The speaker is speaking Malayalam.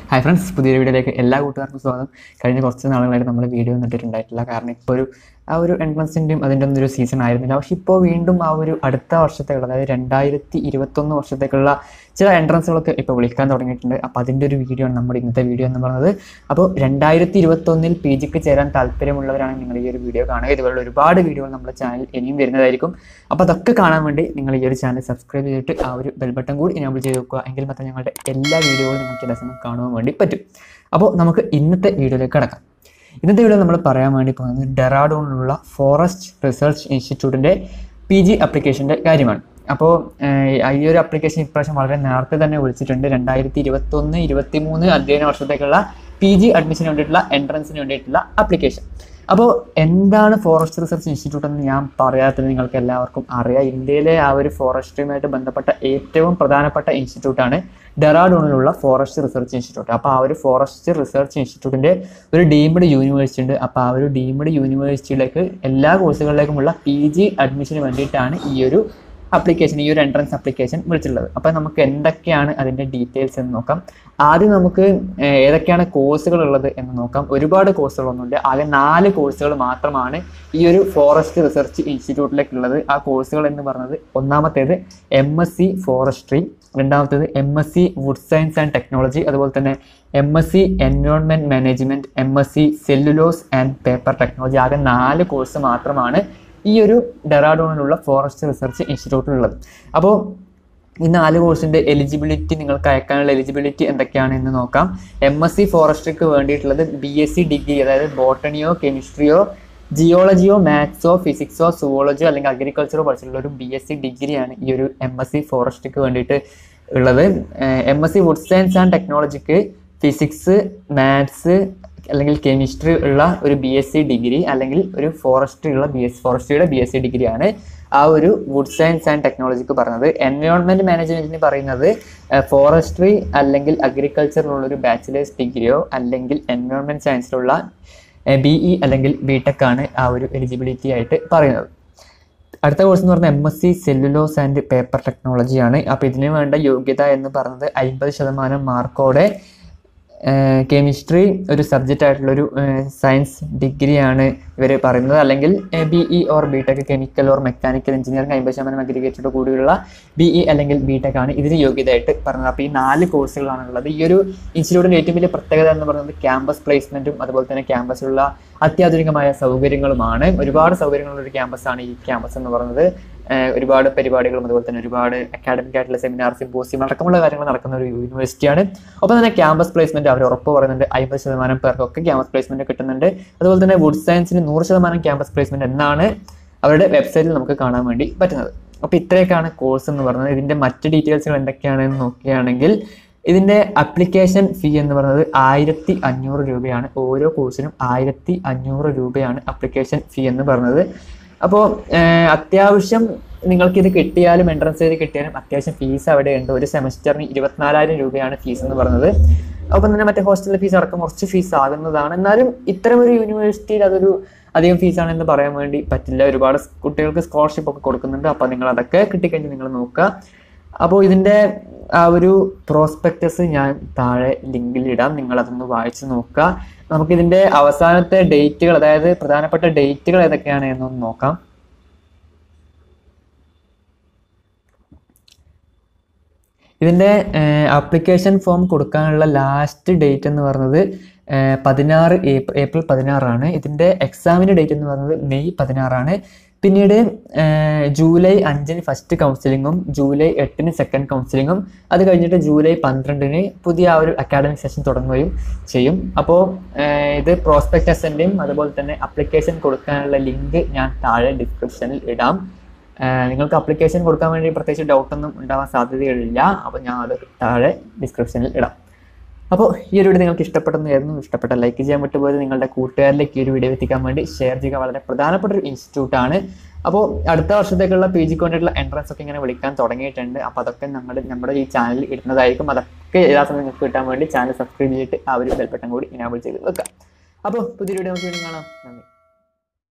ഹായ് ഫ്രണ്ട്സ് പുതിയൊരു വീഡിയോയിലേക്ക് എല്ലാ കൂട്ടുകാർക്കും സ്വാഗതം കഴിഞ്ഞ കുറച്ച് നാളുകളായിട്ട് നമ്മൾ വീഡിയോ ഇട്ടിട്ടുണ്ടായിട്ടില്ല കാരണം ഇപ്പോൾ ഒരു ആ ഒരു എൻട്രൻസിൻ്റെയും അതിൻ്റെ ഒന്നും ഒരു സീസൺ ആയിരുന്നില്ല പക്ഷെ ഇപ്പോൾ വീണ്ടും ആ ഒരു അടുത്ത വർഷത്തേക്കുള്ള അതായത് രണ്ടായിരത്തി ഇരുപത്തൊന്ന് വർഷത്തേക്കുള്ള ചില എൻട്രൻസുകളൊക്കെ ഇപ്പോൾ വിളിക്കാൻ തുടങ്ങിയിട്ടുണ്ട് അപ്പോൾ അതിൻ്റെ ഒരു വീഡിയോ ആണ് നമ്മുടെ ഇന്നത്തെ വീഡിയോ എന്ന് പറയുന്നത് അപ്പോൾ രണ്ടായിരത്തി ഇരുപത്തൊന്നിൽ പി ജിക്ക് ചേരാൻ താല്പര്യമുള്ളവരാണ് നിങ്ങൾ ഈ ഒരു വീഡിയോ കാണുക ഇതുപോലുള്ള ഒരുപാട് വീഡിയോകൾ നമ്മുടെ ചാനൽ ഇനിയും വരുന്നതായിരിക്കും അപ്പോൾ അതൊക്കെ കാണാൻ വേണ്ടി നിങ്ങൾ ഈ ഒരു ചാനൽ സബ്സ്ക്രൈബ് ചെയ്തിട്ട് ആ ഒരു ബെൽ ബട്ടൺ കൂടി എനേബിൾ ചെയ്ത് വെക്കുക എങ്കിൽ മാത്രമേ ഞങ്ങളുടെ എല്ലാ വീഡിയോകളും നിങ്ങൾക്ക് ദിവസം കാണുവാൻ വേണ്ടി പറ്റും അപ്പോൾ നമുക്ക് ഇന്നത്തെ വീഡിയോയിലേക്ക് കടക്കാം ഇന്നത്തെ വീഡിയോ നമ്മൾ പറയാൻ വേണ്ടി പോകുന്നത് ഡെറാഡൂണിലുള്ള ഫോറസ്റ്റ് റിസർച്ച് ഇൻസ്റ്റിറ്റ്യൂട്ടിൻ്റെ പി ജി അപ്ലിക്കേഷൻ്റെ കാര്യമാണ് അപ്പോൾ ഈ ഒരു അപ്ലിക്കേഷൻ ഇപ്രാവശ്യം വളരെ നേരത്തെ തന്നെ വിളിച്ചിട്ടുണ്ട് രണ്ടായിരത്തി ഇരുപത്തൊന്ന് ഇരുപത്തി മൂന്ന് അധ്യയന വർഷത്തേക്കുള്ള പി ജി അഡ്മിഷന് വേണ്ടിയിട്ടുള്ള എൻട്രൻസിന് വേണ്ടിയിട്ടുള്ള അപ്ലിക്കേഷൻ അപ്പോൾ എന്താണ് ഫോറസ്റ്റ് റിസർച്ച് ഇൻസ്റ്റിറ്റ്യൂട്ട് എന്ന് ഞാൻ പറയാത്തത് നിങ്ങൾക്ക് എല്ലാവർക്കും അറിയാം ഇന്ത്യയിലെ ആ ഒരു ഫോറസ്ട്രിയുമായിട്ട് ബന്ധപ്പെട്ട ഏറ്റവും പ്രധാനപ്പെട്ട ഇൻസ്റ്റിറ്റ്യൂട്ടാണ് ഡെറാഡൂണിലുള്ള ഫോറസ്റ്റ് റിസർച്ച് ഇൻസ്റ്റിറ്റ്യൂട്ട് അപ്പോൾ ആ ഒരു ഫോറസ്റ്റ് റിസർച്ച് ഇൻസ്റ്റിറ്റ്യൂട്ടിൻ്റെ ഒരു ഡീംഡ് യൂണിവേഴ്സിറ്റി ഉണ്ട് അപ്പോൾ ആ ഒരു ഡീംഡ് യൂണിവേഴ്സിറ്റിയിലേക്ക് എല്ലാ കോഴ്സുകളിലേക്കുമുള്ള പി ജി അഡ്മിഷന് വേണ്ടിയിട്ടാണ് ഈ ഒരു അപ്ലിക്കേഷൻ ഈ ഒരു എൻട്രൻസ് അപ്ലിക്കേഷൻ വിളിച്ചിട്ടുള്ളത് അപ്പോൾ നമുക്ക് എന്തൊക്കെയാണ് അതിൻ്റെ ഡീറ്റെയിൽസ് എന്ന് നോക്കാം ആദ്യം നമുക്ക് ഏഹ്, ഏതൊക്കെയാണ് കോഴ്സുകൾ ഉള്ളത് എന്ന് നോക്കാം ഒരുപാട് കോഴ്സുകളൊന്നുമില്ല ആകെ നാല് കോഴ്സുകൾ മാത്രമാണ് ഈ ഒരു ഫോറസ്റ്റ് റിസർച്ച് ഇൻസ്റ്റിറ്റ്യൂട്ടിലേക്കുള്ളത് ആ കോഴ്സുകൾ എന്ന് പറയുന്നത് ഒന്നാമത്തേത് എം എസ് സി ഫോറസ്ട്രി രണ്ടാമത്തേത് M S C wood science and technology അതുപോലെ തന്നെ M S C environment management M S C cellulose and paper technology ആകെ നാല് കോഴ്സ് മാത്രമാണ് ഈ ഒരു ഡെറാഡൂണിലുള്ള ഫോറസ്റ്റ് റിസർച്ച് ഇൻസ്റ്റിറ്റ്യൂട്ടിലുള്ളത് അപ്പോൾ ഈ നാല് കോഴ്സിൻ്റെ എലിജിബിലിറ്റി നിങ്ങൾക്ക് അയക്കാനുള്ള എലിജിബിലിറ്റി എന്തൊക്കെയാണ് എന്ന് നോക്കാം എം എസ് സി ഫോറസ്ട്രിക്ക് വേണ്ടിയിട്ടുള്ളത് ബി എസ് സി ഡിഗ്രി അതായത് ബോട്ടണിയോ കെമിസ്ട്രിയോ ജിയോളജിയോ മാത്സോ ഫിസിക്സോ സുവോളജിയോ അല്ലെങ്കിൽ അഗ്രികൾച്ചറോ പഠിച്ചിട്ടുള്ള ഒരു ബി എസ് സി ഡിഗ്രിയാണ് ഈ ഒരു എം എസ് സി ഫോറസ്ട്രിക്ക് വേണ്ടിയിട്ട് ഉള്ളത് M S C wood science and ടെക്നോളജിക്ക് ഫിസിക്സ് മാത്സ് അല്ലെങ്കിൽ കെമിസ്ട്രി ഉള്ള ഒരു ബി എസ് സി ഡിഗ്രി അല്ലെങ്കിൽ ഒരു ഫോറസ്ട്രി ഉള്ള ബി എസ് ഫോറസ്ട്രിയുടെ ബി എസ് സി ഡിഗ്രിയാണ് ആ ഒരു വുഡ് സയൻസ് ആൻഡ് ടെക്നോളജിക്ക് പറഞ്ഞത് എൻവയോൺമെന്റ് മാനേജ്മെന്റിന് പറയുന്നത് ഫോറസ്ട്രി അല്ലെങ്കിൽ അഗ്രികൾച്ചറിലുള്ള ഒരു ബാച്ചിലേഴ്സ് ഡിഗ്രിയോ അല്ലെങ്കിൽ എൻവയോൺമെന്റ് സയൻസിലുള്ള ബി ഇ അല്ലെങ്കിൽ ബി ടെക് ആണ് ആ ഒരു എലിജിബിലിറ്റി ആയിട്ട് പറയുന്നത് അടുത്ത കോഴ്സ് എന്ന് പറഞ്ഞാൽ M S C cellulose and paper ടെക്നോളജിയാണ് അപ്പോൾ ഇതിന് വേണ്ട യോഗ്യത എന്ന് പറയുന്നത് അമ്പത് ശതമാനം മാർക്കോടെ കെമിസ്ട്രി ഒരു സബ്ജക്റ്റ് ആയിട്ടുള്ളൊരു സയൻസ് ഡിഗ്രിയാണ് ഇവർ പറയുന്നത് അല്ലെങ്കിൽ B E or B tech chemical or mechanical engineering അമ്പത് ശതമാനം അഗ്രിഗേറ്റഡ് കൂടിയുള്ള ബി ഇ അല്ലെങ്കിൽ ബി ടെക് ആണ് ഇതിന് യോഗ്യതയായിട്ട് പറഞ്ഞത് അപ്പോൾ ഈ നാല് കോഴ്സുകളാണ് ഉള്ളത് ഈ ഒരു ഇൻസ്റ്റിറ്റ്യൂട്ടിൻ്റെ ഏറ്റവും വലിയ പ്രത്യേകത എന്ന് പറയുന്നത് ക്യാമ്പസ് പ്ലേസ്മെൻറ്റും അതുപോലെ തന്നെ ക്യാമ്പസിലുള്ള അത്യാധുനികമായ സൗകര്യങ്ങളുമാണ് ഒരുപാട് സൗകര്യങ്ങളുള്ള ഒരു ക്യാമ്പസാണ് ഈ ക്യാമ്പസ് എന്ന് പറയുന്നത് ഏഹ് ഒരുപാട് പരിപാടികളും അതുപോലെ തന്നെ ഒരുപാട് അക്കാഡമിക് ആയിട്ടുള്ള സെമിനാർ സിമ്പോസിയം അടക്കമുള്ള കാര്യങ്ങൾ നടക്കുന്ന ഒരു യൂണിവേഴ്സിറ്റിയാണ് ഒപ്പം തന്നെ ക്യാമ്പസ് പ്ലേസ്മെന്റ് അവർ ഉറപ്പ് പറയുന്നുണ്ട് അമ്പത് ശതമാനം പേർക്കൊക്കെ ക്യാമ്പസ് പ്ലേസ്മെന്റ് കിട്ടുന്നുണ്ട് അതുപോലെ തന്നെ വുഡ് സയൻസിന് നൂറ് ശതമാനം ക്യാമ്പസ് പ്ലേസ്മെന്റ് എന്നാണ് അവരുടെ വെബ്സൈറ്റിൽ നമുക്ക് കാണാൻ വേണ്ടി പറ്റുന്നത് അപ്പോൾ ഇത്രയൊക്കെയാണ് കോഴ്സ് എന്ന് പറയുന്നത് ഇതിന്റെ മറ്റ് ഡീറ്റെയിൽസുകൾ എന്തൊക്കെയാണെന്ന് നോക്കുകയാണെങ്കിൽ ഇതിന്റെ അപ്ലിക്കേഷൻ ഫീ എന്ന് പറയുന്നത് ആയിരത്തി അഞ്ഞൂറ് രൂപയാണ് ഓരോ കോഴ്സിനും ആയിരത്തി അഞ്ഞൂറ് രൂപയാണ് അപ്ലിക്കേഷൻ ഫീ എന്ന് പറയുന്നത് അപ്പോൾ അത്യാവശ്യം നിങ്ങൾക്ക് ഇത് കിട്ടിയാലും എൻട്രൻസ് ചെയ്ത് കിട്ടിയാലും അത്യാവശ്യം ഫീസ് അവിടെ ഉണ്ട് ഒരു സെമസ്റ്ററിന് ഇരുപത്തിനാലായിരം രൂപയാണ് ഫീസ് എന്ന് പറയുന്നത് ഒപ്പം തന്നെ മറ്റേ ഹോസ്റ്റൽ ഫീസ് അടക്കം കുറച്ച് ഫീസ് ആകുന്നതാണ് എന്നാലും ഇത്തരം ഒരു യൂണിവേഴ്സിറ്റിയിൽ അതൊരു അധികം ഫീസാണെന്ന് പറയാൻ വേണ്ടി പറ്റില്ല ഒരുപാട് സ് കുട്ടികൾക്ക് സ്കോളർഷിപ്പ് ഒക്കെ കൊടുക്കുന്നുണ്ട് അപ്പോൾ നിങ്ങൾ അതൊക്കെ കിട്ടിക്കഴിഞ്ഞ് നിങ്ങൾ നോക്കുക അപ്പോൾ ഇതിൻ്റെ ആ ഒരു പ്രോസ്പെക്ടസ് ഞാൻ താഴെ ലിങ്കിൽ ഇടാം നിങ്ങൾ അതൊന്ന് വായിച്ച് നോക്കുക നമുക്കിതിൻ്റെ അവസാനത്തെ ഡേറ്റുകൾ അതായത് പ്രധാനപ്പെട്ട ഡേറ്റുകൾ ഏതൊക്കെയാണ് എന്നൊന്ന് നോക്കാം ഇതിൻ്റെ ആപ്ലിക്കേഷൻ ഫോം കൊടുക്കാനുള്ള ലാസ്റ്റ് ഡേറ്റ് എന്ന് പറയുന്നത് ഏഹ്, പതിനാറ് ഏപ്രിൽ ഏപ്രിൽ പതിനാറാണ് ഇതിൻ്റെ എക്സാമിൻ്റെ ഡേറ്റ് എന്ന് പറയുന്നത് മെയ് പതിനാറാണ് പിന്നീട് ഏഹ്, ജൂലൈ അഞ്ചിന് ഫസ്റ്റ് കൗൺസിലിങ്ങും ജൂലൈ എട്ടിന് സെക്കൻഡ് കൗൺസിലിങ്ങും അത് കഴിഞ്ഞിട്ട് ജൂലൈ പന്ത്രണ്ടിന് പുതിയ ആ ഒരു അക്കാഡമിക് സെഷൻ തുടങ്ങുകയും ചെയ്യും അപ്പോൾ ഇത് പ്രോസ്പെക്ടസിൻ്റെയും അതുപോലെ തന്നെ അപ്ലിക്കേഷൻ കൊടുക്കാനുള്ള ലിങ്ക് ഞാൻ താഴെ ഡിസ്ക്രിപ്ഷനിൽ ഇടാം ഏഹ് നിങ്ങൾക്ക് അപ്ലിക്കേഷൻ കൊടുക്കാൻ വേണ്ടി പ്രത്യേകിച്ച് ഡൗട്ടൊന്നും ഉണ്ടാവാൻ സാധ്യതകളില്ല അപ്പോൾ ഞാൻ അത് താഴെ ഡിസ്ക്രിപ്ഷനിൽ ഇടാം അപ്പോൾ ഈ ഒരു വീഡിയോ നിങ്ങൾക്ക് ഇഷ്ടപ്പെടുന്നതായിരുന്നു ഇഷ്ടപ്പെട്ട ലൈക്ക് ചെയ്യാൻ വിട്ടുപോയത് നിങ്ങളുടെ കൂട്ടുകാരിലേക്ക് ഈ ഒരു വീഡിയോ എത്തിക്കാൻ വേണ്ടി ഷെയർ ചെയ്യുക വളരെ പ്രധാനപ്പെട്ട ഒരു ഇൻസ്റ്റിറ്റ്യൂട്ടാണ് അപ്പോൾ അടുത്ത വർഷത്തേക്കുള്ള പി ജിക്ക് വേണ്ടിയിട്ടുള്ള എൻട്രൻസ് ഒക്കെ ഇങ്ങനെ വിളിക്കാൻ തുടങ്ങിയിട്ടുണ്ട് അപ്പോൾ അതൊക്കെ നമ്മുടെ നമ്മുടെ ഈ ചാനലിൽ ഇടുന്നതായിരിക്കും അതൊക്കെ എല്ലാ സമയം നിങ്ങൾക്ക് കിട്ടാൻ വേണ്ടി ചാനൽ സബ്സ്ക്രൈബ് ചെയ്തിട്ട് ആ ഒരു ബെൽബട്ടൺ കൂടി ഇനാബിൾ ചെയ്ത് വെക്കാം അപ്പോൾ പുതിയൊരു വീഡിയോ നമുക്ക് വീണ്ടും കാണാം നന്ദി